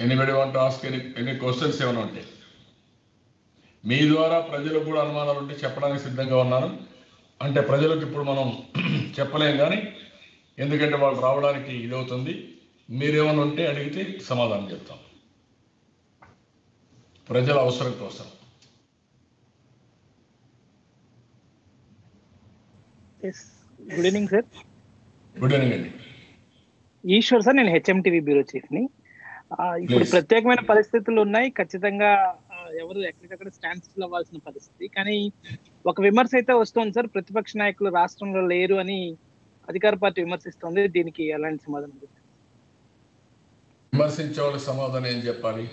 Anybody want ask any any questions ఏమైనా ఉంటాయి మీ ద్వారా ప్రజలకు కూడా అనుమానాలు ఉంటే చెప్పడానికి సిద్ధంగా ఉన్నాను అంటే ప్రజలకు ఇప్పుడు మనం చెప్పలేం కానీ ఎందుకంటే వాళ్ళు రావడానికి ఇదవుతుంది మీరేమైనా ఉంటే అడిగితే సమాధానం చెప్తాం ప్రజల అవసరం కోసం good evening sir good evening అండి ఈశ్వర్ సార్ నేను హెచ్ఎంటీవీ బ్యూరో చీఫ్ ని ఆ, ఇప్పుడు Please. ప్రత్యేకమైన పరిస్థితులు ఉన్నాయి ఖచ్చితంగా ఆ, ఎవరు ఎక్కడికక్కడ స్టాండ్ స్టిల్ అవ్వాల్సిన పరిస్థితి కానీ ఒక విమర్శ అయితే వస్తుంది సార్ ప్రతిపక్ష నాయకులు రాష్ట్రంలో లేరు అని అధికార పార్టీ విమర్శిస్తోంది దీనికి ఎలాంటి సమాధానం చెప్తారు? విమర్శించే వాళ్ళకి సమాధానం ఏం చెప్పాలి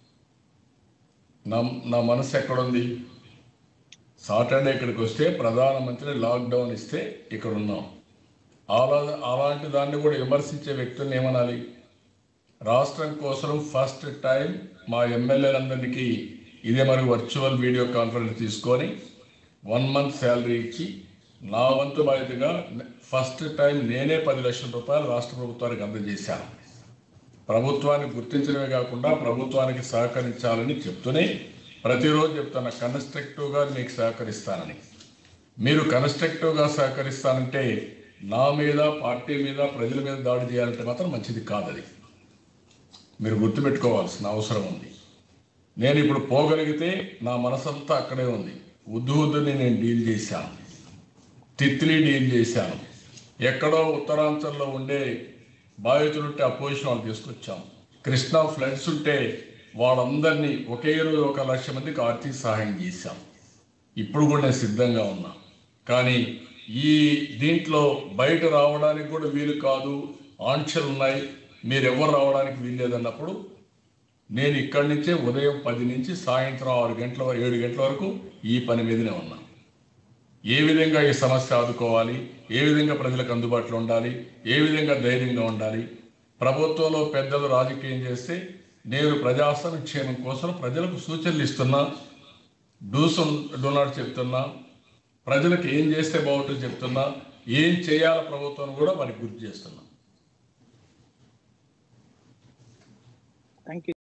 నా నా మనసు ఎక్కడుంది సాటర్డే ఇక్కడికి వస్తే ప్రధానమంత్రి లాక్డౌన్ ఇస్తే ఇక్కడ ఉన్నాం అలా అలాంటి దాన్ని కూడా విమర్శించే వ్యక్తుల్ని ఏమనాలి రాష్ట్రం కోసం ఫస్ట్ టైం మా ఎమ్మెల్యేలందరికీ ఇదే మరి వర్చువల్ వీడియో కాన్ఫరెన్స్ తీసుకొని వన్ మంత్ శాలరీ ఇచ్చి నా వంతు బాధ్యతగా ఫస్ట్ టైం నేనే పది లక్షల రూపాయలు రాష్ట్ర ప్రభుత్వానికి అందజేశాను ప్రభుత్వాన్ని గుర్తించడమే కాకుండా ప్రభుత్వానికి సహకరించాలని చెప్తూనే ప్రతిరోజు చెప్తున్నా కన్స్ట్రక్టివ్గా మీకు సహకరిస్తానని మీరు కన్స్ట్రక్టివ్గా సహకరిస్తానంటే నా మీద పార్టీ మీద ప్రజల మీద దాడి చేయాలంటే మాత్రం మంచిది కాదది మీరు గుర్తుపెట్టుకోవాల్సిన అవసరం ఉంది నేను ఇప్పుడు పోగలిగితే నా మనసంతా అక్కడే ఉంది ఉద్దు ఉద్దుని నేను డీల్ చేశాను తిత్లీ డీల్ చేశాను ఎక్కడో ఉత్తరాంచల్లో ఉండే బాధితులుంటే ఆ పొజిషన్ వాళ్ళు తీసుకొచ్చాం కృష్ణా ఫ్లడ్స్ ఉంటే వాళ్ళందరినీ ఒకే రోజు ఒక లక్ష మందికి ఆర్థిక సహాయం చేశాం ఇప్పుడు కూడా నేను సిద్ధంగా ఉన్నా కానీ ఈ దీంట్లో బయట రావడానికి కూడా వీలు కాదు ఆంక్షలు ఉన్నాయి మీరు ఎవరు రావడానికి వీలు లేదన్నప్పుడు నేను ఇక్కడి నుంచే ఉదయం పది నుంచి సాయంత్రం ఆరు గంటల వరకు ఏడు గంటల వరకు ఈ పని మీదనే ఉన్నా ఏ విధంగా ఈ సమస్య ఆదుకోవాలి ఏ విధంగా ప్రజలకు అందుబాటులో ఉండాలి ఏ విధంగా ధైర్యంగా ఉండాలి ప్రభుత్వంలో పెద్దలు రాజకీయం చేస్తే నేను ప్రజా సంక్షేమం కోసం ప్రజలకు సూచనలు ఇస్తున్నా డూస్ డూ నాట్ చెప్తున్నా ప్రజలకు ఏం చేస్తే బాగుంటుందో చెప్తున్నా ఏం చేయాల ప్రభుత్వం కూడా వారికి గుర్తు చేస్తున్నా థ్యాంక్ యూ